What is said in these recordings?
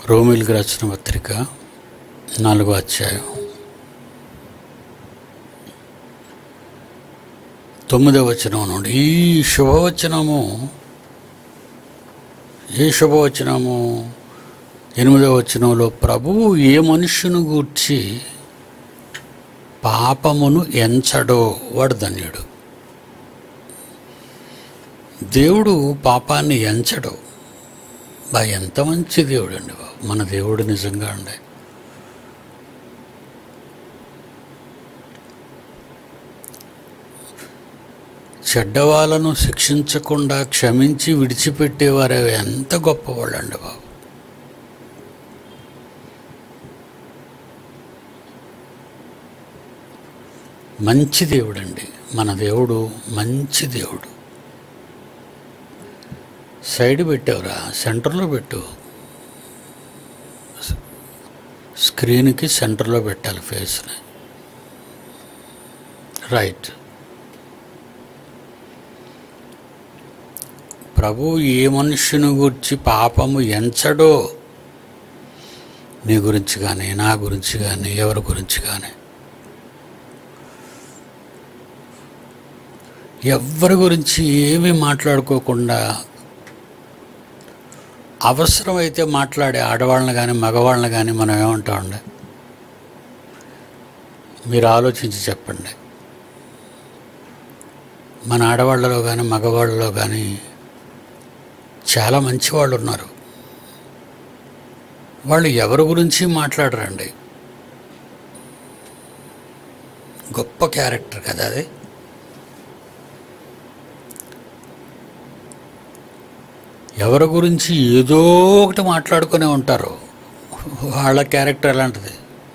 రోమిల్కి రాసిన పత్రిక నాలుగో అధ్యాయం తొమ్మిదవ వచనం నుండి ఈ శుభవచనము ఏ శుభవచనము ఎనిమిదవ వచనంలో ప్రభువు ఏ మనుష్యును గూర్చి పాపమును ఎంచడో వాడు ధన్యుడు దేవుడు పాపాన్ని ఎంచడు బా ఎంత మంచి దేవుడు అండి బాబు మన దేవుడు నిజంగా అండి చెడ్డవాళ్ళను శిక్షించకుండా క్షమించి విడిచిపెట్టేవారు ఎంత గొప్పవాళ్ళు అండి బాబు మంచి దేవుడు అండి మన దేవుడు మంచి దేవుడు సైడ్ పెట్టావురా సెంటర్లో పెట్టు స్క్రీన్కి సెంటర్లో పెట్టాలి ఫేస్ని రైట్ ప్రభు ఏ మనుష్యుని గురించి పాపము ఎంచడో నీ గురించి కానీ నా గురించి కానీ ఎవరి గురించి కానీ ఎవరి గురించి ఏమీ మాట్లాడుకోకుండా అవసరమైతే మాట్లాడే ఆడవాళ్ళని కానీ మగవాళ్ళని కానీ మనం ఏమంటామండి మీరు ఆలోచించి చెప్పండి మన ఆడవాళ్ళలో కానీ మగవాళ్ళలో కానీ చాలా మంచి వాళ్ళు ఉన్నారు వాళ్ళు ఎవరి గురించి మాట్లాడరండి గొప్ప క్యారెక్టర్ కదా అది ఎవరి గురించి ఏదో ఒకటి మాట్లాడుకునే ఉంటారు వాళ్ళ క్యారెక్టర్ ఎలాంటిది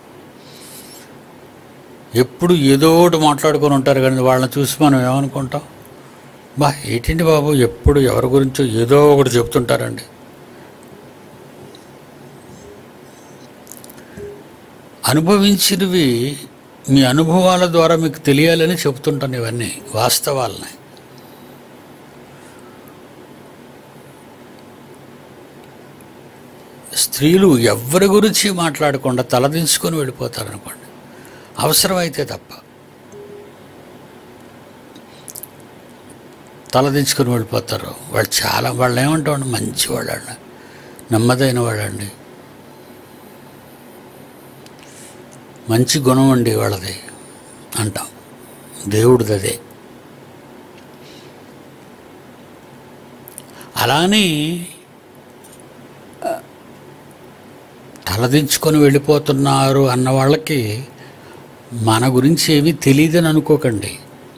ఎప్పుడు ఏదో ఒకటి మాట్లాడుకొని ఉంటారు కానీ వాళ్ళని చూసి మనం ఏమనుకుంటాం బా ఏంటండి బాబు ఎప్పుడు ఎవరి గురించో ఏదో ఒకటి చెప్తుంటారండి అనుభవించినవి మీ అనుభవాల ద్వారా మీకు తెలియాలని చెప్తుంటాను ఇవన్నీ వాస్తవాలని స్త్రీలు ఎవరి గురించి మాట్లాడకుండా తలదించుకొని వెళ్ళిపోతారు అనుకోండి అవసరమైతే తప్ప తలదించుకొని వెళ్ళిపోతారు వాళ్ళు చాలా వాళ్ళు ఏమంటామండి మంచి వాళ్ళండి నెమ్మదైన వాళ్ళండి మంచి గుణం అండి వాళ్ళది అంటాం దేవుడిది అదే అలానే తలదించుకొని వెళ్ళిపోతున్నారు అన్న వాళ్ళకి మన గురించి ఏమీ తెలియదని అనుకోకండి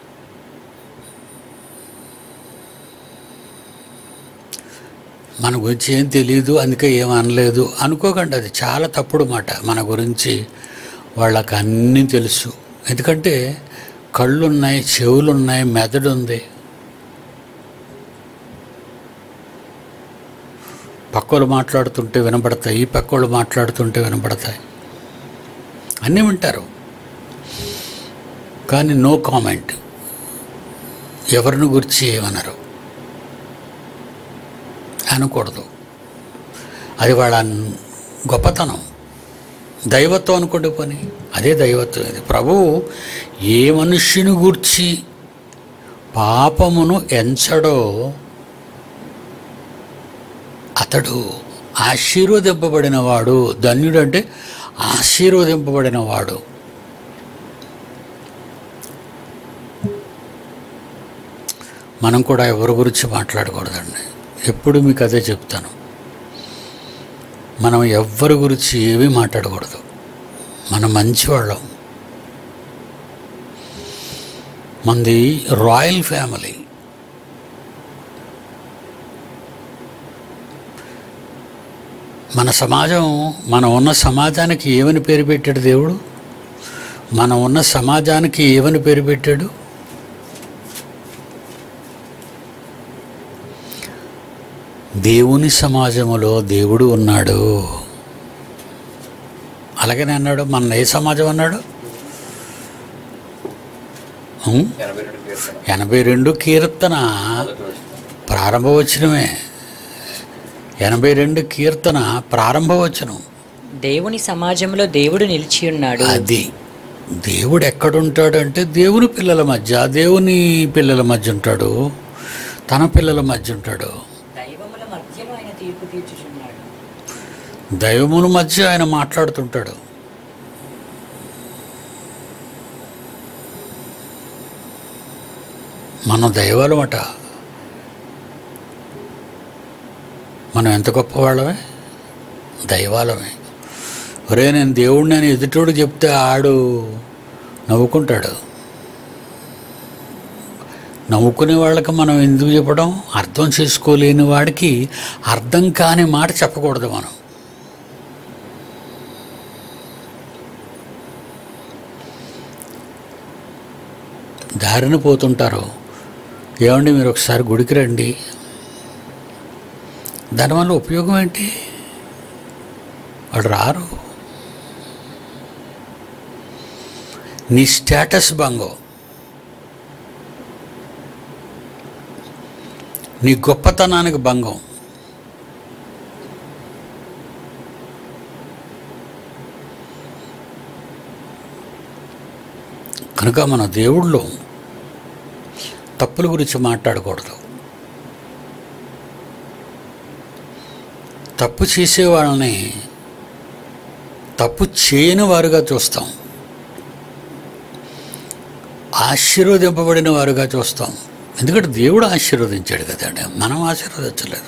మన గురించి ఏం తెలియదు అందుకే ఏం అనలేదు అనుకోకండి అది చాలా తప్పుడు మాట మన గురించి వాళ్ళకి అన్నీ తెలుసు ఎందుకంటే కళ్ళు ఉన్నాయి చెవులు ఉన్నాయి మెదడు ఉంది పక్కోళ్ళు మాట్లాడుతుంటే వినపడతాయి ఈ పక్కోళ్ళు మాట్లాడుతుంటే వినపడతాయి అన్నీ వింటారు కానీ నో కామెంట్ ఎవరిని గురించి ఏమనరు అనకూడదు అది వాళ్ళ గొప్పతనం దైవత్వం అనుకోండి పని అదే దైవత్వం ఇది ప్రభువు ఏ మనుష్యుని గూర్చి పాపమును ఎంచడో అతడు ఆశీర్వదింపబడినవాడు ధన్యుడు అంటే ఆశీర్వదింపబడినవాడు మనం కూడా ఎవరి గురించి మాట్లాడకూడదండి ఎప్పుడు మీకు అదే చెప్తాను మనం ఎవ్వరి గురించి ఏమీ మాట్లాడకూడదు మనం మంచివాళ్ళం మంది రాయల్ ఫ్యామిలీ మన సమాజం మనం ఉన్న సమాజానికి ఏమని పేరు పెట్టాడు దేవుడు మనం ఉన్న సమాజానికి ఏమని పేరు పెట్టాడు దేవుని సమాజములో దేవుడు ఉన్నాడు అలాగనే అన్నాడు మన ఏ సమాజం అన్నాడు ఉం? ఎనభై రెండు కీర్తన ఎనభై రెండు కీర్తన మొదటి వచనం. ప్రారంభవచనమే ఎనభై రెండు కీర్తన ప్రారంభవచనం దేవుని సమాజంలో దేవుడు నిలిచి ఉన్నాడు అది దేవుడు ఎక్కడుంటాడంటే దేవుని పిల్లల మధ్య దేవుని పిల్లల మధ్య ఉంటాడు తన పిల్లల మధ్య ఉంటాడు దైవముల మధ్యలో ఆయన తీర్పు తీర్చుచున్నాడు దైవముల మధ్య ఆయన మాట్లాడుతుంటాడు మనం దైవాలమట మనం ఎంత గొప్పవాళ్ళమే దైవాలమే ఒరే నేను దేవుడిని అని ఎదుటోడు చెప్తే ఆడు నవ్వుకుంటాడు నవ్వుకునే వాళ్ళకి మనం ఎందుకు చెప్పడం అర్థం చేసుకోలేని వాడికి అర్థం కాని మాట చెప్పకూడదు మనం దారిన పోతుంటారు ఏమండి మీరు ఒకసారి గుడికి రండి దానివల్ల ఉపయోగం ఏంటి వాడు రారు నీ స్టేటస్ భంగం నీ గొప్పతనానికి భంగం కనుక మన దేవుళ్ళు తప్పుల గురించి మాట్లాడకూడదు తప్పు చేసే వాళ్ళని తప్పు చేయని వారుగా చూస్తాం ఆశీర్వదింపబడిన వారుగా చూస్తాం ఎందుకంటే దేవుడు ఆశీర్వదించాడు కదండి మనం ఆశీర్వదించలేదు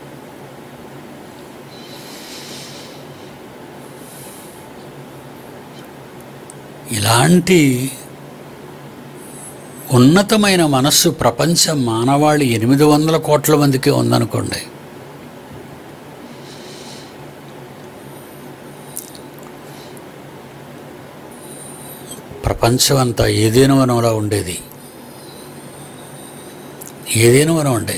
ఇలాంటి ఉన్నతమైన మనస్సు ప్రపంచ మానవాళి ఎనిమిది వందల కోట్ల మందికి ఉందనుకోండి ప్రపంచం అంతా ఏదైనా వనంలా ఉండేది ఏదైనా వనం ఉండే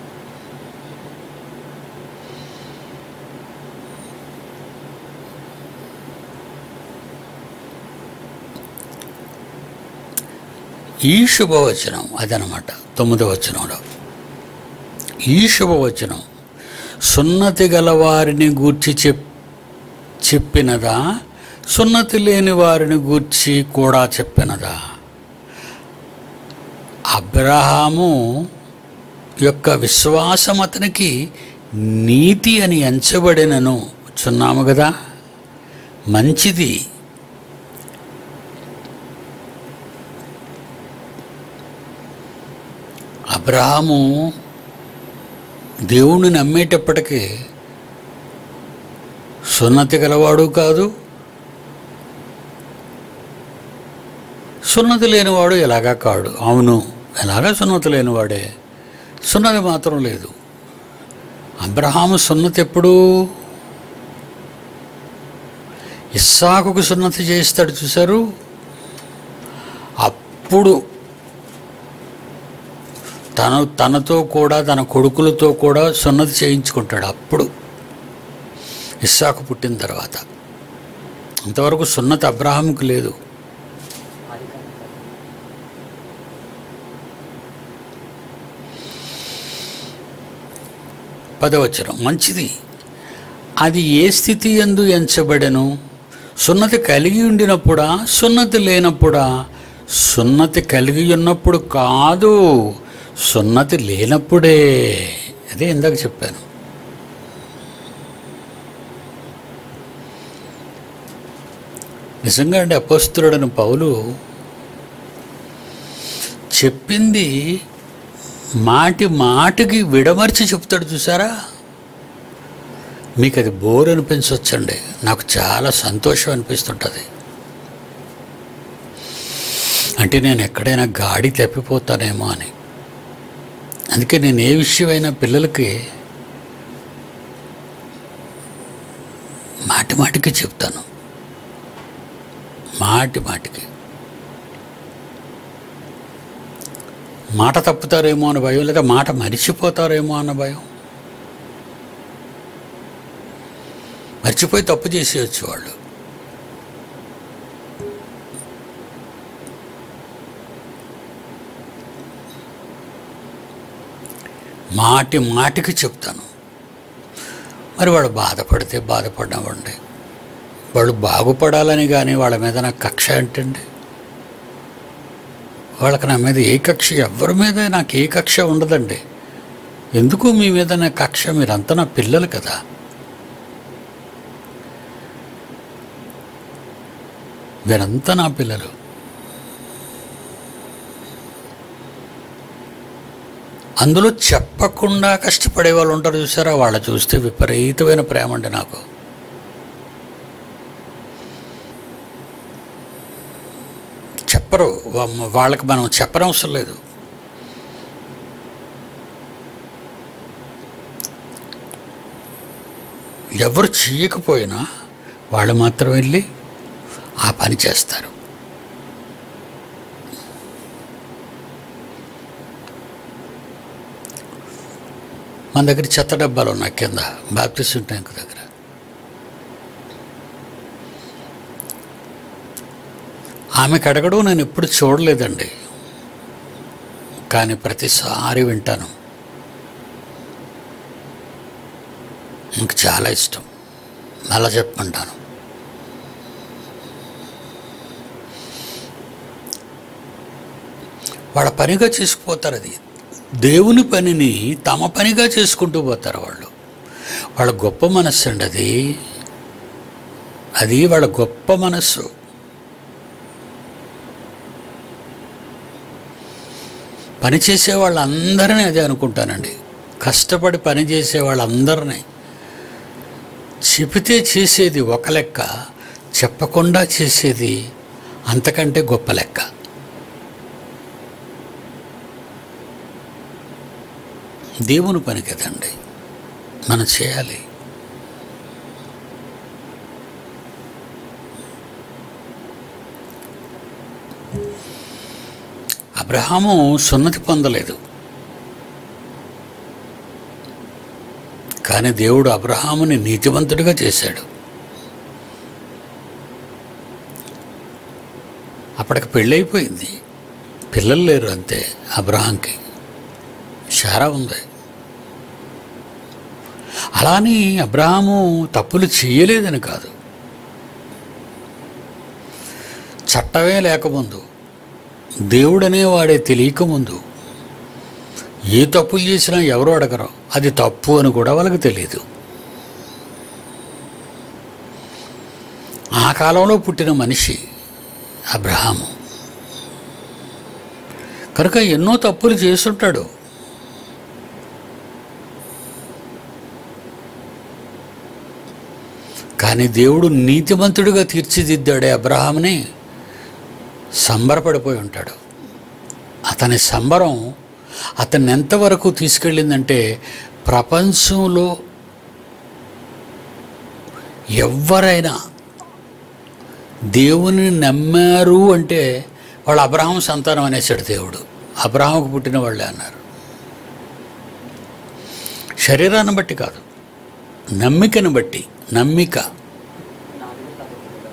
ఈ శుభవచనం అదనమాట తొమ్మిదవ వచనంలో ఈ శుభవచనం సున్నతి గలవారిని గూర్చి చెప్ చెప్పినదా సున్నతి లేని వారిని గూర్చి కూడా చెప్పినదా అబ్రహాము యొక్క విశ్వాసం అతనికి నీతి అని ఎంచబడినను చున్నాము కదా మంచిది అబ్రహాము దేవుణ్ణి నమ్మేటప్పటికీ సున్నతి గలవాడు కాదు సున్నతి లేనివాడు ఎలాగా కాడు అవును ఎలాగా సున్నతి లేనివాడే సున్నతి మాత్రం లేదు అబ్రహాము సున్నతి ఎప్పుడు ఇస్సాకుకు సున్నతి చేస్తాడు చూశారు అప్పుడు తను తనతో కూడా తన కొడుకులతో కూడా సున్నతి చేయించుకుంటాడు అప్పుడు ఇస్సాకు పుట్టిన తర్వాత అంతవరకు సున్నతి అబ్రహాంకు లేదు పదవచనం మంచిది అది ఏ స్థితి ఎందు ఎంచబడెను సున్నతి కలిగి ఉండినప్పుడా సున్నతి లేనప్పుడా సున్నతి కలిగి ఉన్నప్పుడు కాదు సున్నతి లేనప్పుడే అదే ఇందాక చెప్పాను నిజంగా అండి అపస్తుడని పౌలు చెప్పింది మాటి మాటికి విడమర్చి చెప్తాడు చూసారా మీకు అది బోర్ అనిపించవచ్చండి నాకు చాలా సంతోషం అనిపిస్తుంటుంది అంటే నేను ఎక్కడైనా గాడి తప్పిపోతానేమో అని అందుకే నేను ఏ విషయమైనా పిల్లలకి మాటి మాటికి చెప్తాను మాటి మాటికి మాట తప్పుతారేమో అన్న భయం లేదా మాట మరిచిపోతారేమో అన్న భయం మర్చిపోయి తప్పు చేసేయచ్చు వాళ్ళు మాటి మాటికి చెప్తాను మరి వాళ్ళు బాధపడితే బాధపడినవ్వండి వాళ్ళు బాగుపడాలని కానీ వాళ్ళ మీద నాకు కక్ష ఏంటండి వాళ్ళకి నా మీద ఏ కక్ష ఎవరి మీద నాకు ఏ కక్ష ఉండదండి ఎందుకు మీ మీద నా కక్ష మీరంతా నా పిల్లలు కదా మీరంతా నా పిల్లలు అందులో చెప్పకుండా కష్టపడే వాళ్ళు ఉంటారు చూసారా వాళ్ళ చూస్తే విపరీతమైన ప్రేమ అండి నాకు చెప్పరు వా- వాళ్ళకి మనం చెప్పనవసరం లేదు ఎవరు చేయకపోయినా వాళ్ళు మాత్రం వెళ్ళి ఆ పని చేస్తారు మన దగ్గర చెత్త డబ్బాలు ఉన్నాయి కింద బాప్టిస్ట్ ట్యాంక్ దగ్గర ఆమెకు అడగడం నేను ఎప్పుడు చూడలేదండి కానీ ప్రతిసారి వింటాను నాకు చాలా ఇష్టం అలా చెప్పమంటాను వాళ్ళ పనిగా చేసుకుపోతారు అది దేవుని పనిని తమ పనిగా చేసుకుంటూ పోతారు వాళ్ళు వాళ్ళ గొప్ప మనస్సు అండి అది అది వాళ్ళ గొప్ప మనస్సు పని చేసే వాళ్ళందరినీ అదే అనుకుంటానండి కష్టపడి పని చేసే వాళ్ళందరినీ చెబితే చేసేది ఒక లెక్క చెప్పకుండా చేసేది అంతకంటే గొప్ప లెక్క దేవుని పని కదండి మనం చేయాలి అబ్రహాము సున్నతి పొందలేదు కానీ దేవుడు అబ్రహాముని నీతివంతుడిగా చేశాడు అప్పటికి పెళ్ళైపోయింది పిల్లలు లేరు అంతే అబ్రహాంకి షారా ఉంది అలాని అబ్రహాము తప్పులు చేయలేదని కాదు చట్టమే లేకముందు దేవుడనే వాడే తెలియకముందు ఏ తప్పులు చేసినా ఎవరు అడగరు అది తప్పు అని కూడా వాళ్ళకి తెలియదు ఆ కాలంలో పుట్టిన మనిషి అబ్రహాము కనుక ఎన్నో తప్పులు చేసుంటాడు కానీ దేవుడు నీతిమంతుడిగా తీర్చిదిద్దాడే అబ్రహాంని సంబరపడిపోయి ఉంటాడు అతని సంబరం అతన్ని ఎంతవరకు తీసుకెళ్ళిందంటే ప్రపంచంలో ఎవరైనా దేవుని నమ్మారు అంటే వాళ్ళు అబ్రహాం సంతానం అనేసాడు దేవుడు అబ్రహాంకు పుట్టిన వాళ్ళే అన్నారు శరీరాన్ని బట్టి కాదు నమ్మికను బట్టి నమ్మిక నాలుగు పదకొండులో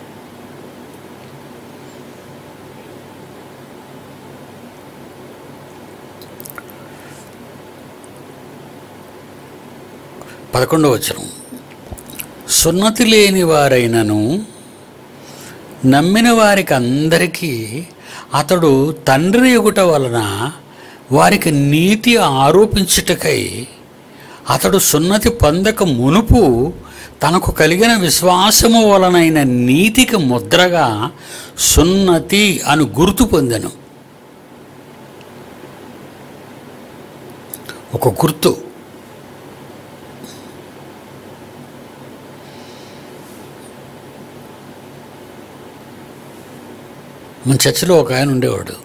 పదకొండవ వచనం సున్నతి లేని వారైనను నమ్మిన వారికి అందరికీ అతడు తండ్రి ఎగుట వలన వారికి నీతి ఆరోపించుటకై అతడు సున్నతి పొందక మునుపు తనకు కలిగిన విశ్వాసము వలనైన నీతికి ముద్రగా సున్నతి అను గుర్తు పొందెను ఒక గుర్తు మన చర్చిలో ఒక ఆయన ఉండేవాడు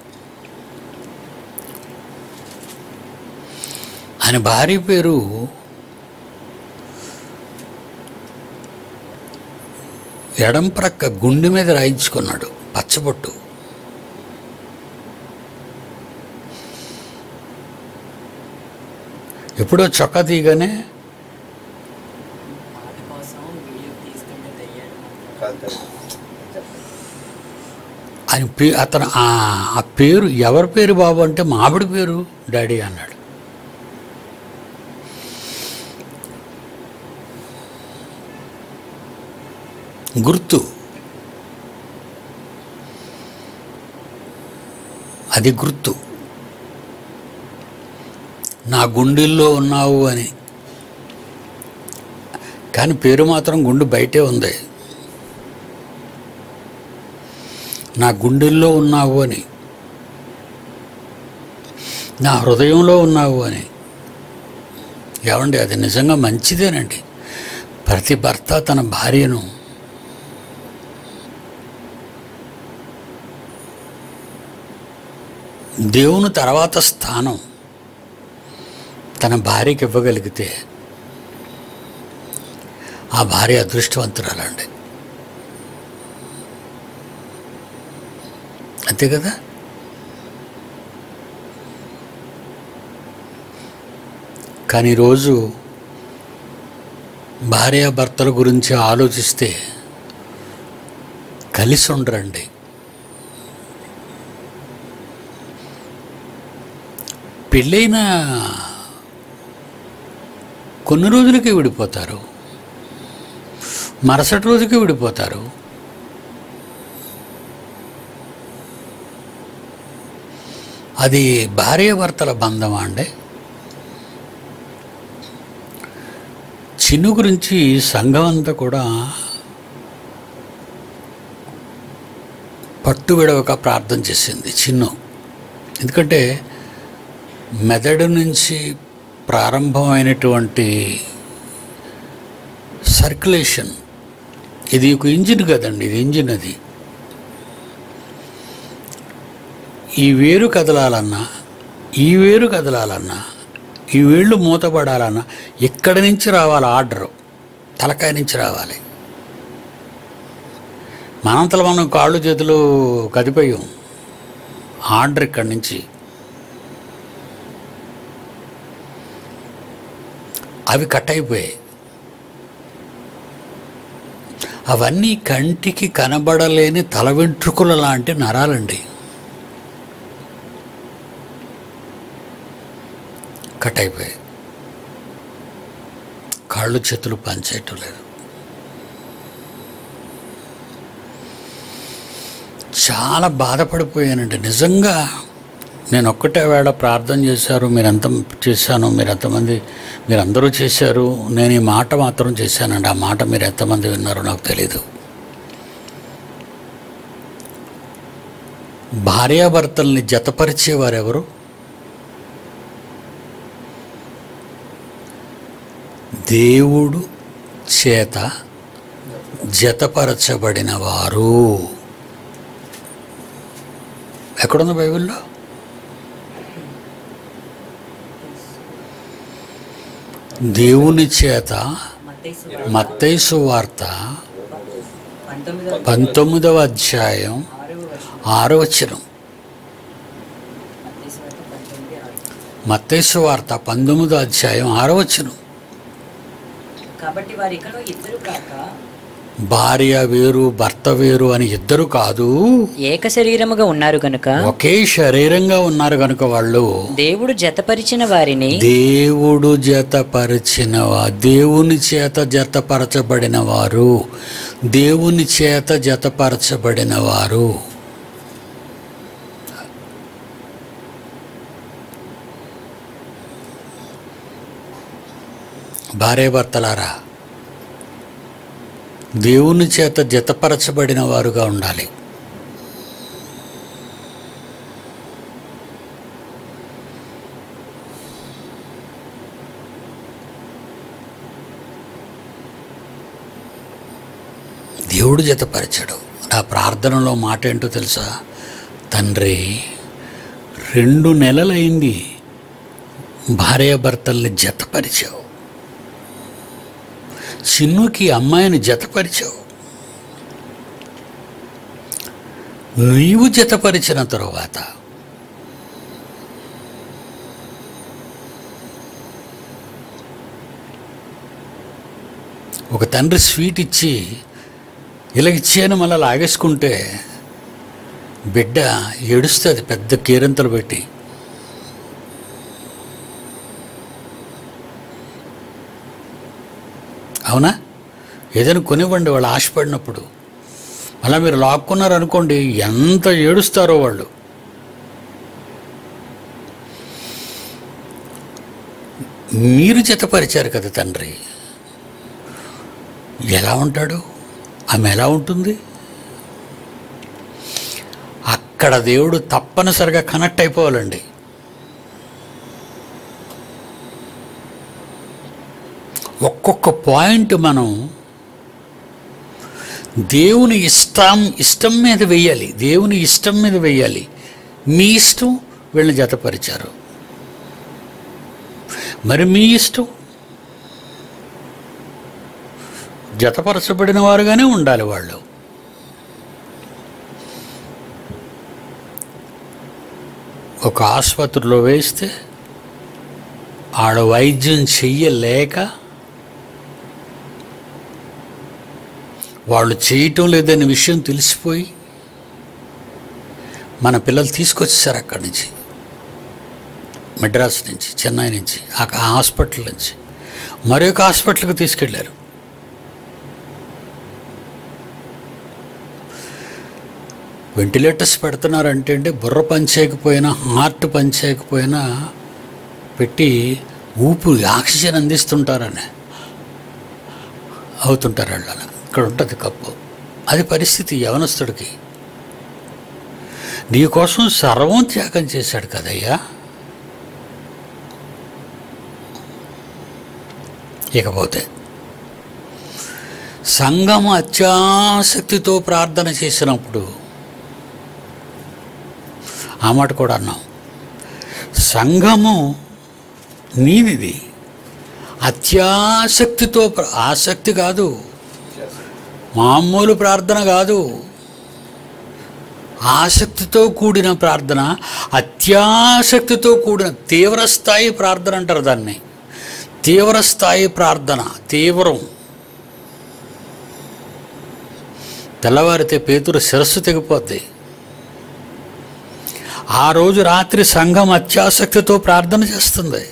ఆయన భార్య పేరు ఎడం ప్రక్క గుండె మీద రాయించుకున్నాడు పచ్చబొట్టు ఎప్పుడో చొక్కా తీయగానే మాట కోసం వీడియో తీసుకుంటే దయ్యాడు కాదు కాదు. ఆయన పే అతను ఆ ఆ పేరు ఎవరి పేరు బాబు అంటే మా ఆవిడ పేరు డాడీ అన్నాడు గుర్తు అది గుర్తు నా గుండెల్లో ఉన్నావు అని కానీ పేరు మాత్రం గుండు బయటే ఉంది నా గుండెల్లో ఉన్నావు అని నా హృదయంలో ఉన్నావు అని ఏమండి అది నిజంగా మంచిదేనండి ప్రతి భర్త తన భార్యను దేవుని తర్వాత స్థానం తన భార్యకి ఇవ్వగలిగితే ఆ భార్య అదృష్టవంతురాలండి అంతే కదా కానీ ఈరోజు భార్యాభర్తల గురించి ఆలోచిస్తే కలిసి ఉండరండి పెళ్ళైన కొన్ని రోజులకి విడిపోతారు మరుసటి రోజుకి విడిపోతారు అది భార్యాభర్తల బంధమా అండి చిన్ను గురించి సంఘం అంతా కూడా పట్టు విడవక ప్రార్థన చేసింది చిన్ను ఎందుకంటే మెదడు నుంచి ప్రారంభమైనటువంటి సర్క్యులేషన్ ఇది ఒక ఇంజిన్ కదండి ఇది ఇంజిన్ అది ఈ వేరు కదలాలన్నా ఈ వేరు కదలాలన్నా ఈ వేళ్ళు మూతపడాలన్నా ఇక్కడి నుంచి రావాలి ఆర్డరు తలకాయ నుంచి రావాలి మనంతలో మనం కాళ్ళు చేతులు కదిపోయాం ఆర్డర్ ఇక్కడి నుంచి అవి కట్ అయిపోయాయి అవన్నీ కంటికి కనబడలేని తల వెంట్రుకల లాంటి నరాలండి కట్ అయిపోయాయి కాళ్ళు చేతులు పనిచేయటం లేదు చాలా బాధపడిపోయానండి నిజంగా నేను ఒక్కటే వేళ ప్రార్థన చేశారు మీరంత చేశాను మీరు ఎంతమంది మీరందరూ చేశారు నేను ఈ మాట మాత్రం చేశానండి ఆ మాట మీరు ఎంతమంది విన్నారో నాకు తెలీదు భార్యాభర్తల్ని జతపరిచేవారు ఎవరు దేవుడు చేత జతపరచబడిన వారు ఎక్కడుంది బైబిల్లో దేవుని చేత మత్తయి మత్తైసు వార్త పంతొమ్మిదవ పంతొమ్మిదవ అధ్యాయం ఆరవ వర్షం ఆరో వచనం మత్తయి సువార్త పంతొమ్మిది ఆరు మత్తైసు వార్త పంతొమ్మిదో అధ్యాయం ఆరో వచనం కాబట్టి వారికలో ఇద్దరు కాక భార్య వేరు భర్త వేరు అని ఇద్దరు కాదు ఏక శరీరముగా ఉన్నారు గనుక ఒకే శరీరంగా ఉన్నారు కనుక వాళ్ళు దేవుడు జతపరిచిన వారిని దేవుడు జతపరిచిన వా- దేవుని చేత జతపరచబడిన వారు దేవుని చేత జతపరచబడిన వారు భార్యాభర్తలారా దేవుని చేత జతపరచబడిన వారుగా ఉండాలి దేవుడు జతపరిచాడు నా ప్రార్థనలో మాట ఏంటో తెలుసా తండ్రి రెండు నెలలైంది భార్యాభర్తల్ని జతపరిచావు చిన్నుకి అమ్మాయిని జతపరిచావు నీవు జతపరిచిన తరువాత ఒక తండ్రి స్వీట్ ఇచ్చి ఇలా ఇచ్చాను మళ్ళీ లాగేసుకుంటే బిడ్డ ఏడుస్తుంది పెద్ద కేరింతలు పెట్టి అవునా ఏదైనా కొనివ్వండి వాళ్ళు ఆశపడినప్పుడు అలా మీరు లాక్కున్నారు అనుకోండి ఎంత ఏడుస్తారో వాళ్ళు మీరు జతపరిచారు కదా తండ్రి ఎలా ఉంటాడు ఆమె ఎలా ఉంటుంది అక్కడ దేవుడు తప్పనిసరిగా కనెక్ట్ అయిపోవాలండి ఒక్కొక్క పాయింట్ మనం దేవుని ఇష్టం ఇష్టం మీద వెయ్యాలి దేవుని ఇష్టం మీద వెయ్యాలి మీ ఇష్టం వీళ్ళని జతపరిచారు మరి మీ ఇష్టం జతపరచబడిన వారుగానే ఉండాలి వాళ్ళు ఒక ఆసుపత్రిలో వేస్తే ఆడ వైద్యం చెయ్యలేక వాళ్ళు చేయటం లేదనే విషయం తెలిసిపోయి మన పిల్లలు తీసుకొచ్చేసారు అక్కడి నుంచి మెడ్రాస్ నుంచి చెన్నై నుంచి ఆ ఆ హాస్పిటల్ నుంచి మరొక హాస్పిటల్కి తీసుకెళ్ళారు వెంటిలేటర్స్ పెడుతున్నారంటే అంటే బుర్ర పనిచేయకపోయినా హార్ట్ పనిచేయకపోయినా పెట్టి ఊపు ఆక్సిజన్ అందిస్తుంటారని అవుతుంటారు వాళ్ళ ఇక్కడ ఉంటుంది కప్పు అది పరిస్థితి యవనస్తుడికి నీ కోసం సర్వం త్యాగం చేశాడు కదయ్యా ఇకపోతే సంఘం అత్యాసక్తితో ప్రార్థన చేసినప్పుడు ఆ మాట కూడా అన్నాం సంఘము నీదిది అత్యాసక్తితో ప్ర- ఆసక్తి కాదు మామూలు ప్రార్థన కాదు ఆసక్తితో కూడిన ప్రార్థన అత్యాసక్తితో కూడిన తీవ్రస్థాయి ప్రార్థన అంటారు దాన్ని తీవ్రస్థాయి ప్రార్థన తీవ్రం తెల్లవారితే పేతురు శిరస్సు తెగిపోద్ది ఆ రోజు రాత్రి సంఘం అత్యాసక్తితో ప్రార్థన చేస్తుంది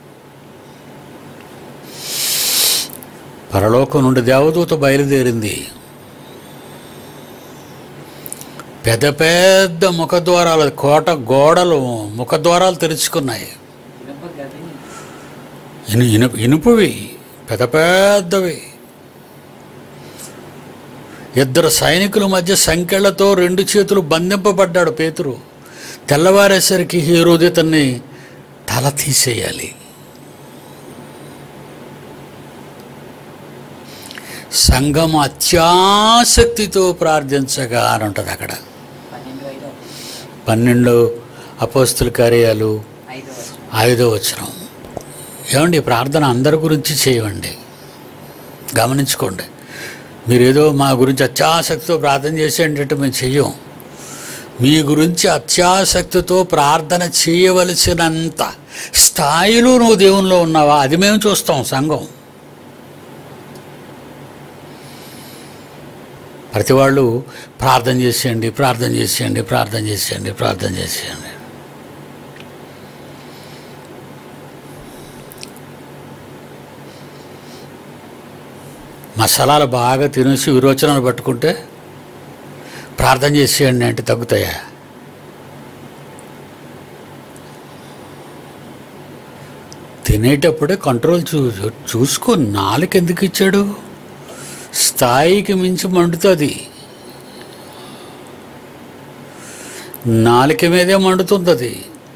పరలోకం నుండి దేవదూత బయలుదేరింది పెద్ద పెద్ద ముఖద్వారాలు కోట గోడలు ముఖద్వారాలు తెరుచుకున్నాయి ఇను ఇను ఇనుపువి పెద్ద పెద్దవి ఇద్దరు సైనికుల మధ్య సంఖ్యలతో రెండు చేతులు బంధింపబడ్డాడు పేతురు తెల్లవారేసరికి హీరోదితన్ని తల తీసేయాలి సంఘం అత్యాసక్తితో ప్రార్థించగా అని ఉంటుంది అక్కడ పన్నెండు ఐదో పన్నెండు అపోస్తుల కార్యాలు ఐదో వచనం. ఐదో వచనం ఏమండి ఈ ప్రార్థన అందరి గురించి చేయవండి గమనించుకోండి మీరు ఏదో మా గురించి అత్యాసక్తితో ప్రార్థన చేసేటట్టు మేము చెయ్యం మీ గురించి అత్యాసక్తితో ప్రార్థన చేయవలసినంత స్థాయిలో నువ్వు దేవునిలో ఉన్నావా అది మేము చూస్తాం సంఘం ప్రతి వాళ్ళు ప్రార్థన చేసేయండి ప్రార్థన చేసేయండి ప్రార్థన చేసేయండి ప్రార్థన చేసేయండి మసాలాలు బాగా తినేసి విరోచనాలు పట్టుకుంటే ప్రార్థన చేసేయండి అంటే తగ్గుతాయా తినేటప్పుడే కంట్రోల్ చూ చూసుకో నాలుగు ఎందుకు ఇచ్చాడు స్థాయికి మించి మండుతుంది నాలుక మీదే మండుతుంది అది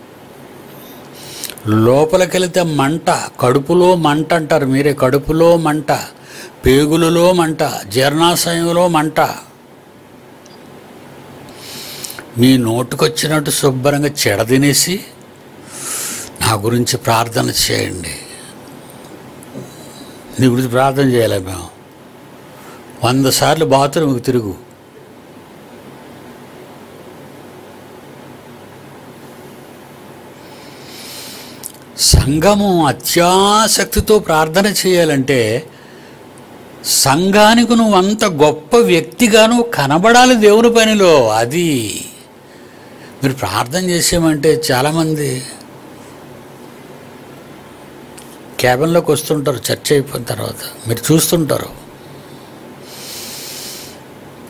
లోపలికెళితే మంట కడుపులో మంట అంటారు మీరే కడుపులో మంట పేగులలో మంట జీర్ణాశయంలో మంట మీ నోటుకొచ్చినట్టు శుభ్రంగా చెడ తినేసి నా గురించి ప్రార్థన చేయండి నీ గురించి ప్రార్థన చేయాలి మేము వంద సార్లు బాత్రూమ్కి తిరుగు సంఘము అత్యాసక్తితో ప్రార్థన చేయాలంటే సంఘానికి నువ్వు అంత గొప్ప వ్యక్తిగాను కనబడాలి దేవుని పనిలో అది మీరు ప్రార్థన చేసామంటే చాలామంది క్యాబిన్లోకి వస్తుంటారు చర్చ అయిపోయిన తర్వాత మీరు చూస్తుంటారు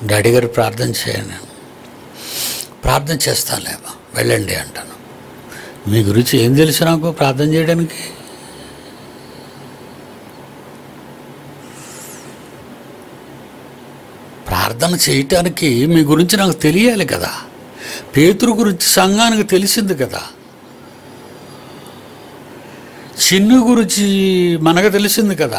డాడీ గారు ప్రార్థన చేయండి ప్రార్థన చేస్తానులేమా వెళ్ళండి అంటాను మీ గురించి ఏం తెలుసు నాకు ప్రార్థన చేయడానికి ప్రార్థన చేయటానికి మీ గురించి నాకు తెలియాలి కదా పేతురు గురించి సంఘానికి తెలిసింది కదా చిన్ను గురించి మనకు తెలిసింది కదా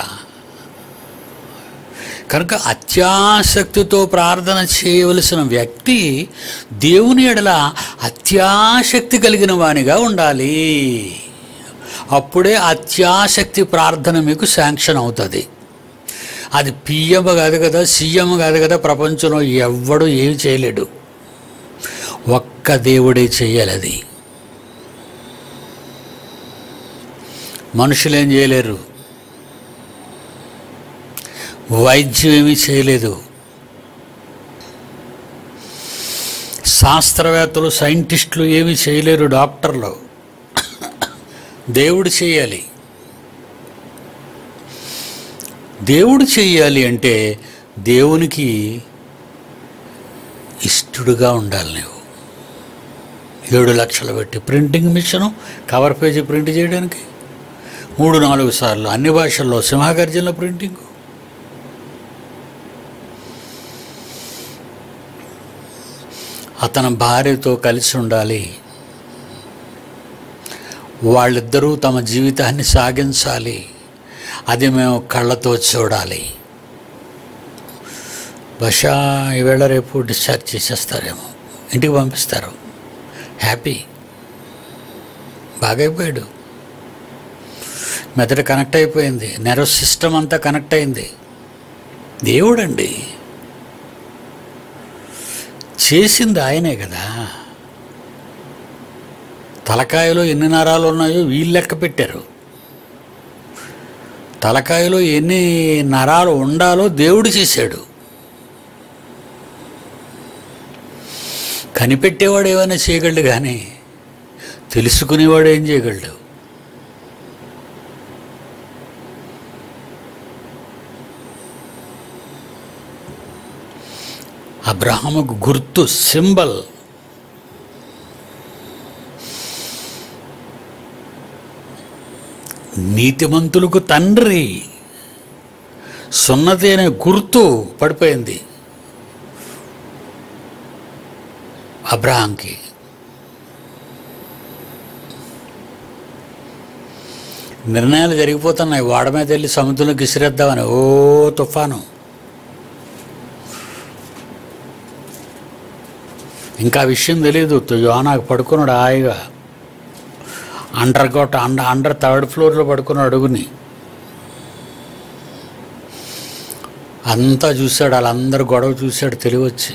కనుక అత్యాసక్తితో ప్రార్థన చేయవలసిన వ్యక్తి దేవుని ఎడల అత్యాసక్తి కలిగిన వానిగా ఉండాలి అప్పుడే అత్యాసక్తి ప్రార్థన మీకు శాంక్షన్ అవుతుంది అది పిఎం కాదు కదా సీఎం కాదు కదా ప్రపంచంలో ఎవ్వడు ఏమి చేయలేడు ఒక్క దేవుడే చేయాలి అది మనుషులు ఏం చేయలేరు వైద్యం ఏమీ చేయలేదు శాస్త్రవేత్తలు సైంటిస్టులు ఏమీ చేయలేరు డాక్టర్లు దేవుడు చేయాలి దేవుడు చేయాలి అంటే దేవునికి ఇష్టడుగా ఉండాలి నువ్వు ఏడు లక్షలు పెట్టి printing machine cover page print చేయడానికి మూడు నాలుగు సార్లు అన్ని భాషల్లో సింహగర్జనలో ప్రింటింగ్ అతని భార్యతో కలిసి ఉండాలి వాళ్ళిద్దరూ తమ జీవితాన్ని సాగించాలి అది మేము కళ్ళతో చూడాలి బహుశా ఈవేళ రేపు డిశ్చార్జ్ చేసేస్తారేమో ఇంటికి పంపిస్తారు హ్యాపీ బాగైపోయాడు మెదడు కనెక్ట్ అయిపోయింది నెర్వ్ సిస్టమ్ అంతా కనెక్ట్ అయింది దేవుడండి చేసింది ఆయనే కదా తలకాయలో ఎన్ని నరాలు ఉన్నాయో వీళ్ళు లెక్క పెట్టారు తలకాయలో ఎన్ని నరాలు ఉండాలో దేవుడు చేశాడు కనిపెట్టేవాడు ఏమైనా చేయగలడు కానీ తెలుసుకునేవాడు ఏం చేయగలడు అబ్రహాముకు గుర్తు సింబల్ నీతిమంతులకు తండ్రి సున్నతి అనే గుర్తు పడిపోయింది అబ్రహాంకి నిర్ణయాలు జరిగిపోతున్నాయి వాడ మీద వెళ్ళి సముద్రంలోకి విసిరేద్దామని ఓ తుఫాను ఇంకా ఆ విషయం తెలియదు యోనాకు పడుకున్నాడు హాయిగా అండర్ గోట అండర్ అండర్ థర్డ్ ఫ్లోర్లో పడుకున్నాడు అడుగుని అంతా చూశాడు వాళ్ళందరూ గొడవ చూశాడు తెలివచ్చి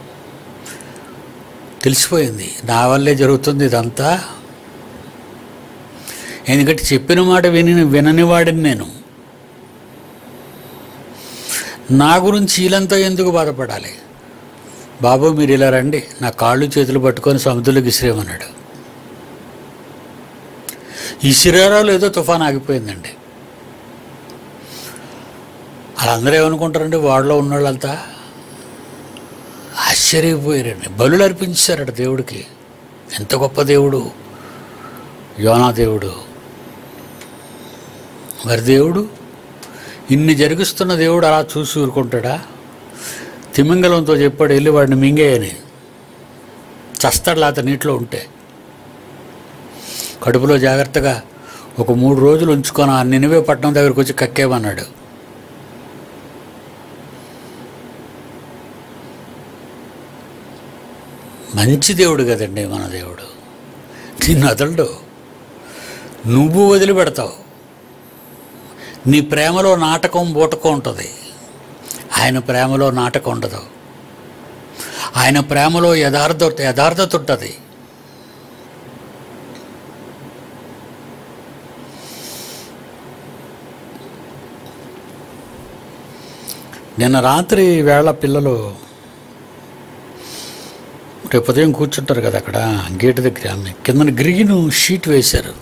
తెలిసిపోయింది నా వల్లే జరుగుతుంది ఇదంతా ఎందుకంటే చెప్పిన మాట విని వినని వాడిని నేను నా గురించి వీళ్ళంతా ఎందుకు బాధపడాలి బాబు మీరు ఇలా రండి నా కాళ్ళు చేతులు పట్టుకొని సముద్రంలోకి విసిరేమన్నాడు ఈ శరీరాలు ఏదో తుఫాన్ ఆగిపోయిందండి వాళ్ళందరూ ఏమనుకుంటారండి వాడిలో ఉన్నోళ్ళంతా ఆశ్చర్యపోయారండి బలులు అర్పించారట దేవుడికి ఎంత గొప్ప దేవుడు యోనా దేవుడు మరి దేవుడు ఇన్ని జరిగిస్తున్న దేవుడు అలా చూసి ఊరుకుంటాడా తిమింగలంతో చెప్పాడు వెళ్ళి వాడిని మింగేయని చస్తాడు లేత నీటిలో ఉంటే కడుపులో జాగ్రత్తగా ఒక మూడు రోజులు ఉంచుకొని ఆ నినివే పట్టణం దగ్గరికి వచ్చి కక్కేమన్నాడు మంచి దేవుడు కదండి మన దేవుడు నిన్ను వదలడు నువ్వు వదిలిపెడతావు నీ ప్రేమలో నాటకం బూటకం ఉంటుంది ఆయన ప్రేమలో నాటకం ఉండదు ఆయన ప్రేమలో యథార్థ యథార్థత ఉంటుంది నిన్న రాత్రి వేళ పిల్లలు రేపు ఉదయం కూర్చుంటారు కదా అక్కడ గేటు దగ్గర ఆమె కింద గ్రీన్ షీట్ వేశారు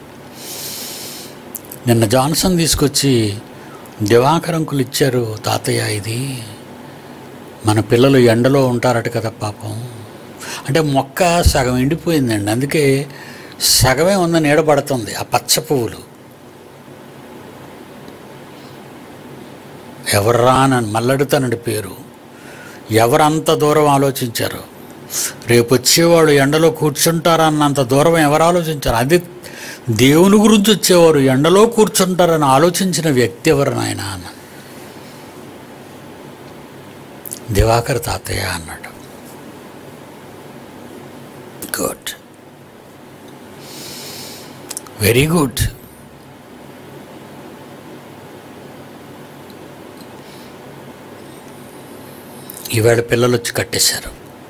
నిన్న జాన్సన్ తీసుకొచ్చి దివాకరంకులు ఇచ్చారు తాతయ్య ఇది మన పిల్లలు ఎండలో ఉంటారట కదా పాపం అంటే మొక్క సగం ఎండిపోయిందండి అందుకే సగమే ఉన్న నీడ పడుతుంది ఆ పచ్చ పువ్వులు ఎవర్రా అని మల్లడుతానండి పేరు ఎవరంత దూరం ఆలోచించారు రేపు వచ్చేవాడు ఎండలో కూర్చుంటారన్నంత దూరం ఎవరు ఆలోచించారు అది దేవుని గురించి వచ్చేవారు ఎండలో కూర్చుంటారని ఆలోచించిన వ్యక్తి ఎవరు నాయన అన్న దివాకర్ తాతయ్య అన్నాడు గుడ్ వెరీ గుడ్ ఈవేళ పిల్లలు వచ్చి కట్టేశారు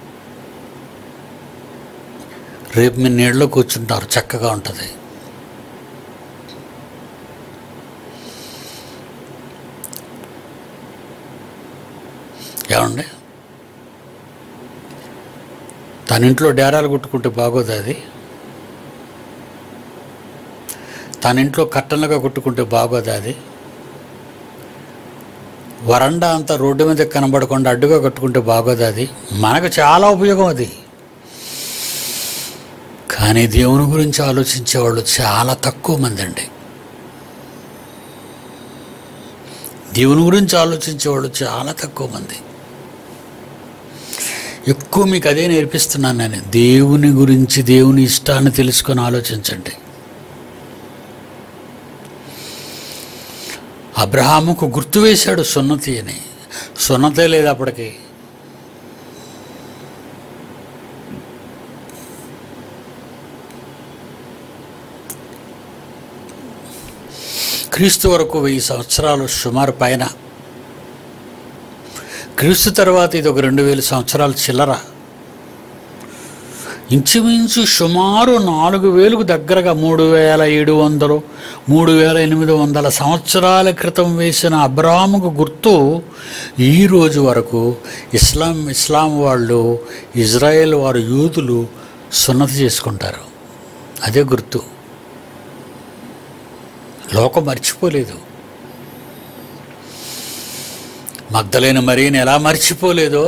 రేపు మీరు నీళ్ళలో కూర్చుంటారు చక్కగా ఉంటుంది ఏమండి తన ఇంట్లో డేరాలు కుట్టుకుంటే బాగోదు అది తన ఇంట్లో కట్టలుగా కుట్టుకుంటే బాగోదు అది వరండా అంతా రోడ్డు మీద కనబడకుండా అడ్డుగా కట్టుకుంటే బాగోదు అది మనకు చాలా ఉపయోగం అది కానీ దేవుని గురించి ఆలోచించేవాళ్ళు చాలా తక్కువ మంది అండి దేవుని గురించి ఆలోచించేవాళ్ళు చాలా తక్కువ మంది ఎక్కువ మీకు అదే నేర్పిస్తున్నాను నేను దేవుని గురించి దేవుని ఇష్టాన్ని తెలుసుకొని ఆలోచించండి అబ్రహాముకు గుర్తు వేశాడు సున్నతి అని సున్నతే లేదు అప్పటికి క్రీస్తు వరకు వెయ్యి సంవత్సరాలు సుమారు పైన క్రీస్తు తర్వాత ఇది ఒక రెండు వేల సంవత్సరాల చిల్లర ఇంచుమించు సుమారు నాలుగు వేలకు దగ్గరగా మూడు వేల ఏడు వందలు మూడు వేల ఎనిమిది వందల సంవత్సరాల క్రితం వేసిన అబ్రాముకు గుర్తు ఈ రోజు వరకు ఇస్లాం ఇస్లాం వాళ్ళు ఇజ్రాయెల్ వారు యూదులు సున్నతి చేసుకుంటారు అదే గుర్తు లోకం మర్చిపోలేదు మగ్ధలైన మరీని ఎలా మర్చిపోలేదో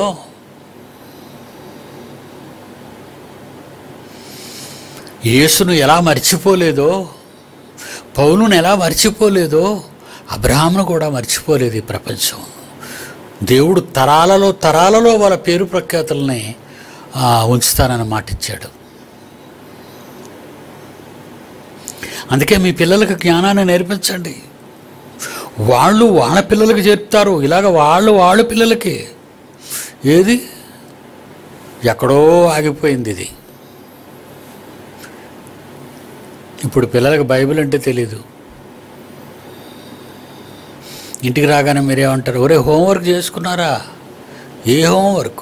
యేసును ఎలా మర్చిపోలేదో పౌలును ఎలా మర్చిపోలేదో అబ్రహామును కూడా మర్చిపోలేదు ఈ ప్రపంచం దేవుడు తరాలలో తరాలలో వాళ్ళ పేరు ప్రఖ్యాతుల్ని ఆ, ఉంచుతానని మాటిచ్చాడు అందుకే మీ పిల్లలకు జ్ఞానాన్ని నేర్పించండి వాళ్ళు వాళ్ళ పిల్లలకి చెప్తారు ఇలాగ వాళ్ళు వాళ్ళ పిల్లలకి ఏది ఎక్కడో ఆగిపోయింది ఇది ఇప్పుడు పిల్లలకు బైబిల్ అంటే తెలీదు ఇంటికి రాగానే మీరేమంటారు ఒరే హోంవర్క్ చేసుకున్నారా ఏ హోంవర్క్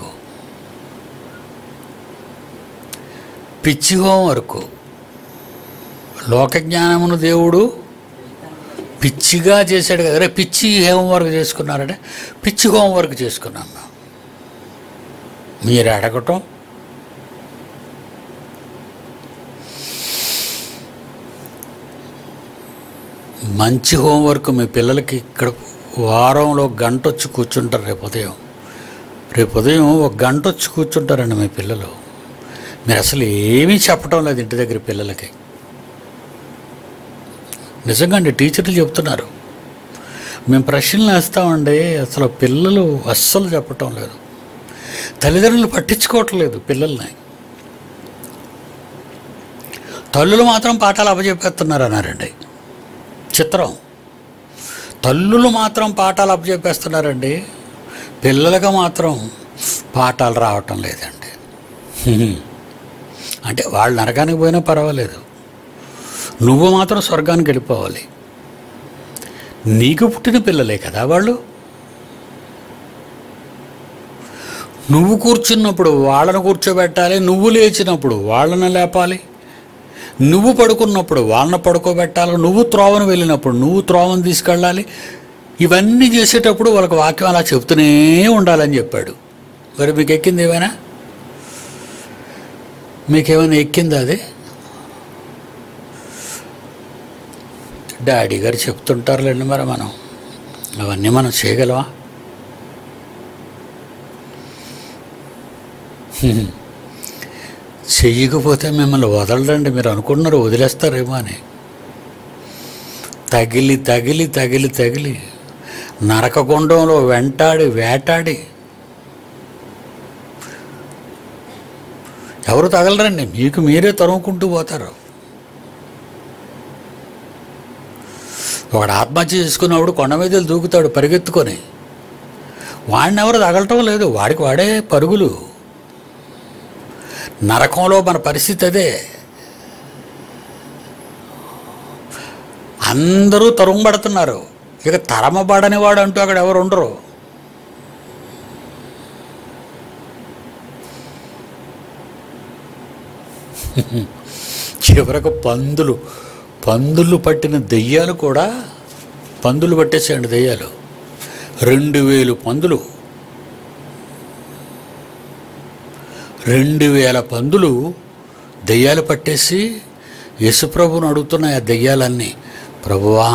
పిచ్చి హోంవర్క్ లోక జ్ఞానమును దేవుడు పిచ్చిగా చేశాడు కదా రే పిచ్చి హోంవర్క్ చేసుకున్నారంటే పిచ్చి హోంవర్క్ చేసుకున్నాం మేము మీరు అడగటం మంచి హోంవర్క్ మీ పిల్లలకి ఇక్కడ వారంలో గంట వచ్చి కూర్చుంటారు రేపు ఉదయం రేపు ఉదయం ఒక గంట వచ్చి కూర్చుంటారండి మీ పిల్లలు మీరు అసలు ఏమీ చెప్పటం లేదు ఇంటి దగ్గర పిల్లలకి నిజంగా అండి టీచర్లు చెప్తున్నారు మేము ప్రశ్నలు వేస్తామండి అసలు పిల్లలు అస్సలు చెప్పటం లేదు తల్లిదండ్రులు పట్టించుకోవట్లేదు పిల్లల్ని తల్లులు మాత్రం పాఠాలు అప్పచెప్పేస్తున్నారు అన్నారండి చిత్రం తల్లులు మాత్రం పాఠాలు అప్పచెప్పేస్తున్నారండి పిల్లలకు మాత్రం పాఠాలు రావటం లేదండి హ్మ్. అంటే వాళ్ళు నరకానికి పోయినా పర్వాలేదు నువ్వు మాత్రం స్వర్గానికి వెళ్ళిపోవాలి నీకు పుట్టిన పిల్లలే కదా వాళ్ళు నువ్వు కూర్చున్నప్పుడు వాళ్ళను కూర్చోబెట్టాలి నువ్వు లేచినప్పుడు వాళ్ళని లేపాలి నువ్వు పడుకున్నప్పుడు వాళ్ళని పడుకోబెట్టాలి నువ్వు త్రోవను వెళ్ళినప్పుడు నువ్వు త్రోవను తీసుకెళ్ళాలి ఇవన్నీ చేసేటప్పుడు వాళ్ళకి వాక్యం అలా చెప్తూనే ఉండాలని చెప్పాడు మరి మీకు ఎక్కింది ఏమైనా మీకేమైనా ఎక్కిందా అది డాడీ గారు చెప్తుంటారులేండి మరి మనం అవన్నీ మనం చేయగలమా చెయ్యకపోతే మిమ్మల్ని వదలడండి మీరు అనుకుంటున్నారు వదిలేస్తారేమో అని తగిలి తగిలి తగిలి తగిలి నరకగుండంలో వెంటాడి వేటాడి ఎవరు తగలరండి మీకు మీరే తరుముకుంటూ పోతారు ఒకడు ఆత్మహత్య చేసుకున్నప్పుడు కొండ మీద వెళ్ళి దూకుతాడు పరిగెత్తుకొని వాడిని ఎవరు తగలటం లేదు వాడికి వాడే పరుగులు నరకంలో మన పరిస్థితి అదే అందరూ తరుముబడుతున్నారు ఇక తరమబడని వాడు అంటూ అక్కడ ఎవరు ఉండరు చివరకు పందులు పందులు పట్టిన దెయ్యాలు కూడా పందులు పట్టేసాయండి దెయ్యాలు రెండు వేలు పందులు రెండు వేల పందులు దెయ్యాలు పట్టేసి యేసుప్రభుని అడుగుతున్నాయి ఆ దెయ్యాలన్నీ ప్రభువా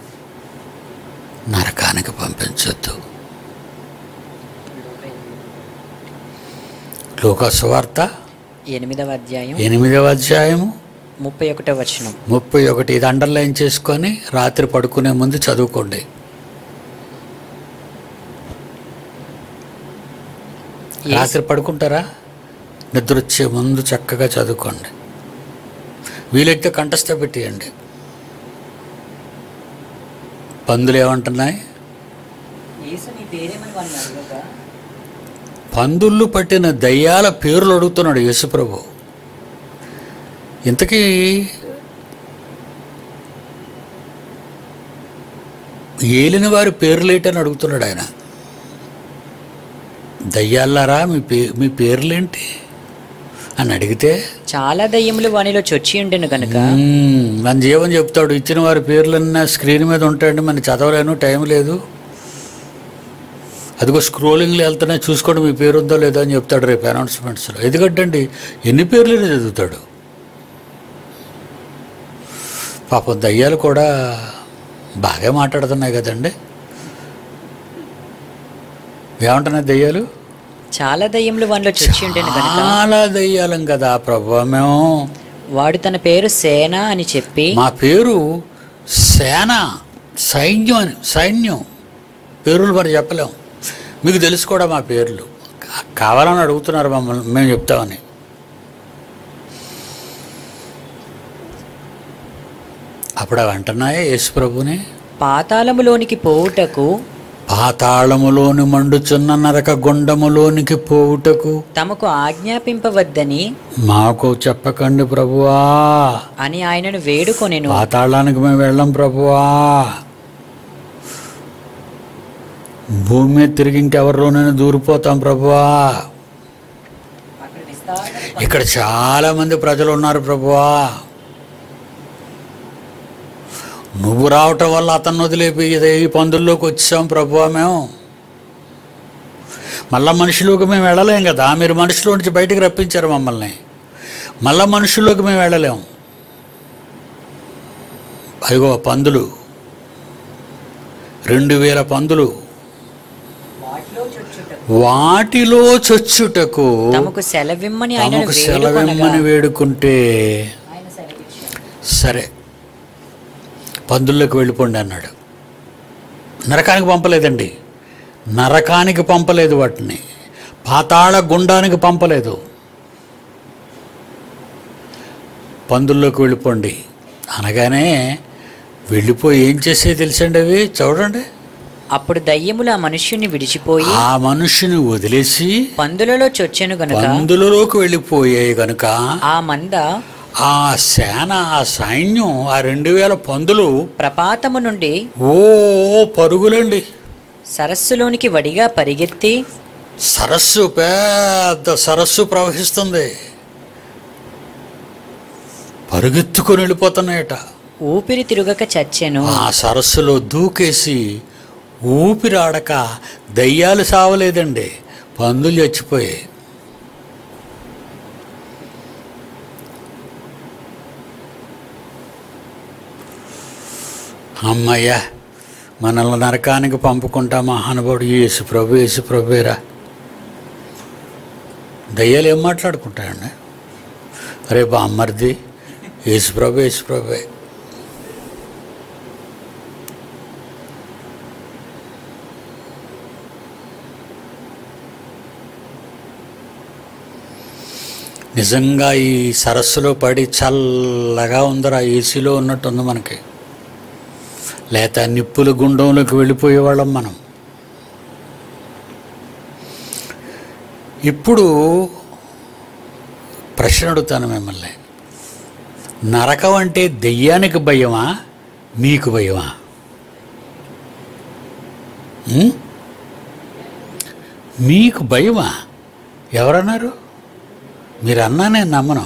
నరకానికి పంపించొద్దు లోకస్వార్త ఎనిమిదవ అధ్యాయం ఎనిమిదవ అధ్యాయము ముప్పై ఒకటో వచనం ముప్పై ఒకటి ఇది అండర్లైన్ చేసుకొని రాత్రి పడుకునే ముందు చదువుకోండి రాత్రి పడుకుంటారా నిద్ర వచ్చే ముందు చక్కగా చదువుకోండి వీలైతే కంఠస్థ పెట్టేయండి పందులు ఏమంటున్నాయి పందుళ్ళు పట్టిన దయ్యాల పేర్లు అడుగుతున్నాడు యేసుప్రభు ఇంతకీ ఏలిన వారి పేర్లేటని అడుగుతున్నాడు ఆయన దయ్యాలారా మీ పే మీ పేర్లేంటి అని అడిగితే చాలా దయ్యములు వానిలో చొచ్చి ఉండెను గనుక "మ్మ్, మన జీవం చెప్తాడు ఇచ్చిన వారి పేర్లన్నీ స్క్రీన్ మీద ఉంటాయండి మన చదవలేను టైం లేదు అదిగో స్క్రోలింగ్లో వెళ్తున్నాయి చూసుకోండి మీ పేరు ఉందో లేదో అని చెప్తాడు రేపు అనౌన్స్మెంట్స్లో ఎందుకంటే ఎన్ని పేర్లని చదువుతాడు పాపం దయ్యాలు కూడా బాగా మాట్లాడుతున్నాయి కదండి ఏమంటున్నాయి దయ్యాలు చాలా దయ్యములు వానిలో చొచ్చి ఉండెను గనుక చాలా దయ్యాలం కదా ప్రభు మేము వాడు తన పేరు సేన అని చెప్పి మా పేరు సేన సైన్యం అని సైన్యం పేర్లు మరి చెప్పలేం మీకు తెలుసు కూడా మా పేర్లు కా- కావాలని అడుగుతున్నారు మమ్మల్ని మేము చెప్తామని అప్పుడు అవి అంటున్నాయే యేసు ప్రభుని పాతాళములోనికి పోవుటకు పాతాళములోని మండుచున్న నరక గుండములోనికి పోవుటకు తమకు ఆజ్ఞాపింపవద్దని మాకు చెప్పకండి ప్రభువా అని ఆయనను వేడుకొనెను పాతాళానికి మేము వెళ్ళం ప్రభువా భూమి మీద తిరిగి ఇంకెవరిలోనైనా దూరిపోతాం ప్రభువా ఇక్కడ చాలా మంది ప్రజలు ఉన్నారు ప్రభువా నువ్వు రావటం వల్ల అతన్ని వదిలేపి ఇదే ఈ పందుల్లోకి వచ్చాం ప్రభువా మేము మళ్ళా మనుషులోకి మేము వెళ్ళలేం కదా మీరు మనుషుల నుంచి బయటికి రప్పించారు మమ్మల్ని మళ్ళా మనుషుల్లోకి మేము వెళ్ళలేం అదిగో పందులు రెండు వేల పందులు వాటిలో చొచ్చుటకు తమకు సెలవిమ్మని ఆయనను తమకు వేడుకొనగా సెలవిమ్మని వేడుకుంటే సరే పందుల్లోకి వెళ్ళిపోండి అన్నాడు నరకానికి పంపలేదండి నరకానికి పంపలేదు వాటిని పాతాళ గుండానికి పంపలేదు పందుల్లోకి వెళ్ళిపోండి అనగానే వెళ్ళిపోయి ఏం చేసే తెలుసండి అవి చూడండి అప్పుడు దయ్యములు ఆ మనుష్యుని విడిచిపోయి ఆ మనుషుని వదిలేసి పందులలో చొచ్చెను గనుక పందులలోకి వెళ్ళిపోయాయి గనుక ఆ మంద ఆ సేన ఆ సైన్యం ఆ రెండు వేల పందులు ప్రపాతము నుండి ఓ పరుగులండి సరస్సులోనికి వడిగా పరిగెత్తి సరస్సు పెద్ద సరస్సు ప్రవహిస్తుంది పరుగెత్తుకొని వెళ్ళిపోతున్నాయట ఊపిరి తిరుగక చచ్చెను ఆ సరస్సులో దూకేసి ఊపిరాడక దయ్యాలు సావలేదండి పందులు చచ్చిపోయాయి అమ్మయ్యా మనల్ని నరకానికి పంపుకుంటా మహానుభావుడు యేసు ప్రభు యేసు ప్రభురా దయ్యాలు ఏం మాట్లాడుకుంటాయండి రేపు అమ్మర్ది యేసుప్రభు యేసుప్రభే నిజంగా ఈ సరస్సులో పడి చల్లగా ఉందరా ఏసీలో ఉన్నట్టుంది మనకి లేత నిప్పుల గుండంలోకి వెళ్ళిపోయేవాళ్ళం మనం ఇప్పుడు ప్రశ్న అడుగుతాను మిమ్మల్ని నరకం అంటే దెయ్యానికి భయమా మీకు భయమా ఉం? మీకు భయమా ఎవరన్నారు మీరు అన్నా నేను నమ్మను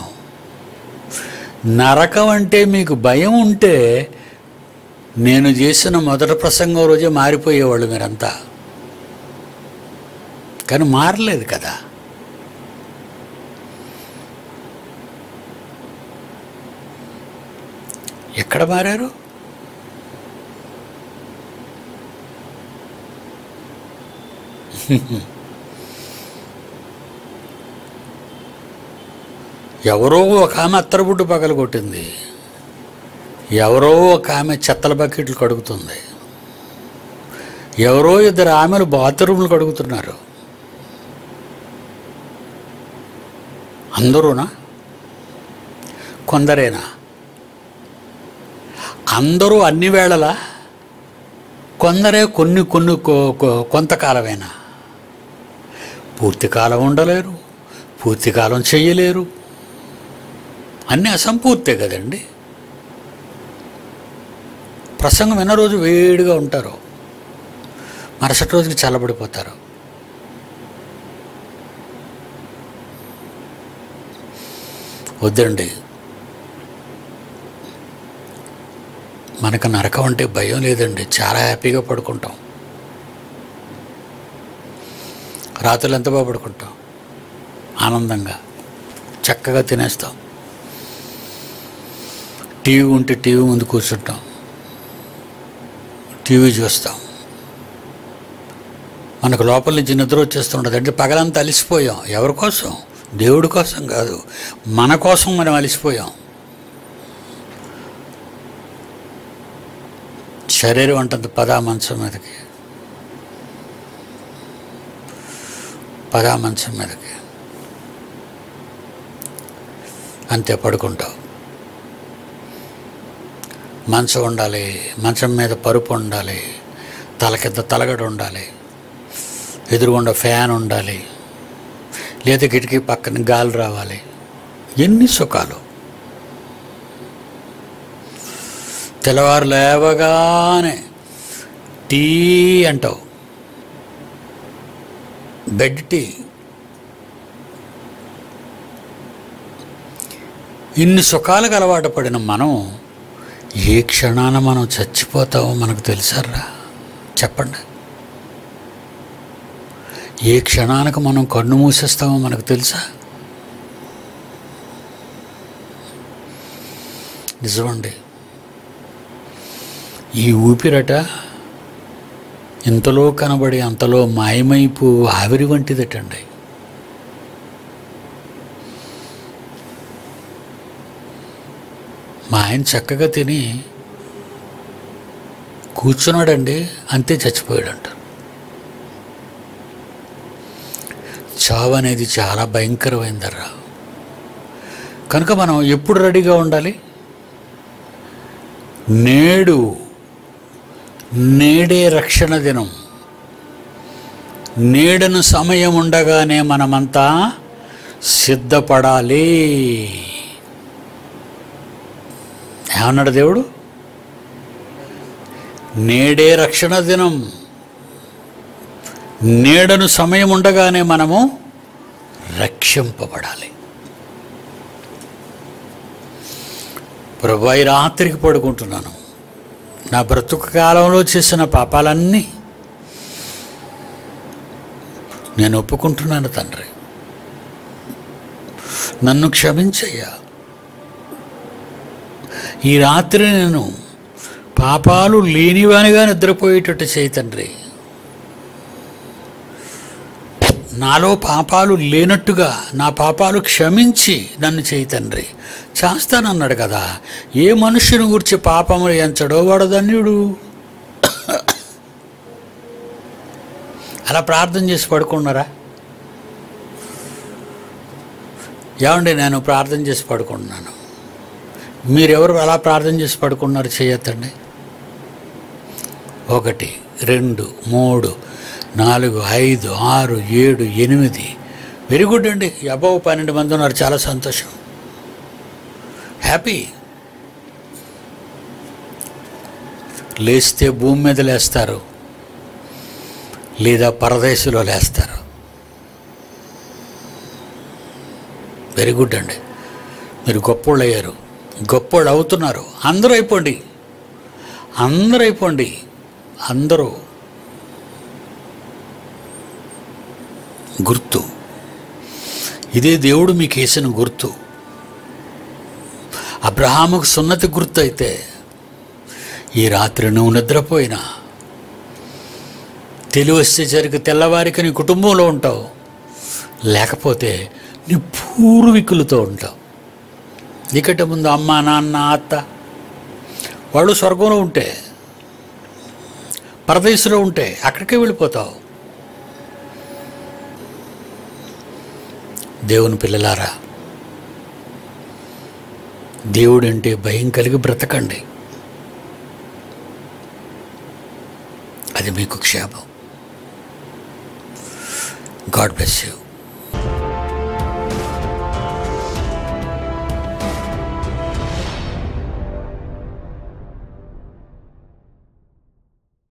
నరకం అంటే మీకు భయం ఉంటే నేను చేసిన మొదటి ప్రసంగం రోజే మారిపోయేవాళ్ళు మీరంతా కానీ మారలేదు కదా ఎక్కడ మారారు ఎవరో ఒక ఆమె అత్తరబుడ్డు పగలు కొట్టింది ఎవరో ఒక ఆమె చెత్తల బకెట్లు కడుగుతుంది ఎవరో ఇద్దరు ఆమెలు బాత్రూమ్లు కడుగుతున్నారు అందరూనా కొందరేనా అందరూ అన్ని వేళలా కొందరే కొన్ని కొన్ని కొ- కొ- కొంతకాలమేనా పూర్తి కాలం ఉండలేరు పూర్తి కాలం చెయ్యలేరు అన్నీ అసంపూర్తే కదండి ప్రసంగం విన్న రోజు వేడిగా ఉంటారు మరుసటి రోజుకి చల్లబడిపోతారు వద్దండి మనకు నరకం అంటే భయం లేదండి చాలా హ్యాపీగా పడుకుంటాం రాత్రులు ఎంత బాగా పడుకుంటాం ఆనందంగా చక్కగా తినేస్తాం టీవీ ఉంటే టీవీ ముందు కూర్చుంటాం టీవీ చూస్తాం మనకు లోపల నుంచి నిద్ర వచ్చేస్తుంటుంది అంటే పగలంతా అలిసిపోయాం ఎవరి కోసం దేవుడి కోసం కాదు మన కోసం మనం అలిసిపోయాం శరీరం అంటుంది పదా మంచం మీదకి పదా మంచం మీదకి అంతే పడుకుంటావు మంచం ఉండాలి మంచం మీద పరుపు ఉండాలి తల కింద తలగడ ఉండాలి ఎదురుగుండా ఫ్యాన్ ఉండాలి లేదా కిటికీ పక్కన గాలి రావాలి ఎన్ని సుఖాలు తెల్లవారు లేవగానే టీ అంటావు బెడ్ టీ ఇన్ని సుఖాలకు అలవాటు పడిన మనం ఏ క్షణాన మనం చచ్చిపోతామో మనకు తెలుసర్రా చెప్పండి ఏ క్షణానికి మనం కన్ను మూసేస్తామో మనకు తెలుసా నిజమండి ఈ ఊపిరట ఇంతలో కనబడి అంతలో మాయమైపు ఆవిరి వంటిదటండి మా ఆయన చక్కగా తిని కూర్చున్నాడండి అంతే చచ్చిపోయాడంట చావు అనేది చాలా భయంకరమైందర్రా కనుక మనం ఎప్పుడు రెడీగా ఉండాలి నేడు నేడే రక్షణ దినం నేడను సమయం ఉండగానే మనమంతా సిద్ధపడాలి ఏమన్నాడు దేవుడు నేడే రక్షణ దినం నేడను సమయం ఉండగానే మనము రక్షింపబడాలి ప్రభు ఈ రాత్రికి పడుకుంటున్నాను నా బ్రతుకు కాలంలో చేసిన పాపాలన్నీ నేను ఒప్పుకుంటున్నాను తండ్రి నన్ను క్షమించయ్యా ఈ రాత్రి నేను పాపాలు లేనివానిగా నిద్రపోయేటట్టు చేయి తండ్రి నాలో పాపాలు లేనట్టుగా నా పాపాలు క్షమించి నన్ను చేయి తండ్రి చేస్తానన్నాడు కదా ఏ మనుష్యుని గురించి పాపములు ఎంచడో వాడు ధన్యుడు అలా ప్రార్థన చేసి పడుకున్నారా ఏమండి నేను ప్రార్థన చేసి పడుకుంటున్నాను మీరెవరు అలా ప్రార్థన చేసి పడుకున్నారు చేయొద్దండి ఒకటి రెండు మూడు నాలుగు ఐదు ఆరు ఏడు ఎనిమిది వెరీ గుడ్ అండి అబౌవ్ పన్నెండు మంది ఉన్నారు చాలా సంతోషం హ్యాపీ లేస్తే భూమి మీద లేస్తారు లేదా పరదేశంలో లేస్తారు వెరీ గుడ్ అండి మీరు గొప్పోళ్ళు అయ్యారు గొప్పోళ్ళు అవుతున్నారు అందరూ అయిపోండి అందరూ అయిపోండి అందరూ గుర్తు ఇదే దేవుడు మీకు వేసిన గుర్తు అబ్రహాముకు సున్నతి గుర్తు అయితే ఈ రాత్రి నువ్వు నిద్రపోయినా తెలివి వచ్చేసరికి తెల్లవారికి నీ కుటుంబంలో ఉంటావు లేకపోతే నీ పూర్వీకులతో ఉంటావు నీకంటే ముందు అమ్మ నాన్న అత్త వాళ్ళు స్వర్గంలో ఉంటే పరదేశంలో ఉంటే అక్కడికే వెళ్ళిపోతావు దేవుని పిల్లలారా దేవుడంటే భయం కలిగి బ్రతకండి అది మీకు క్షేమం గాడ్ బ్లెస్ యూ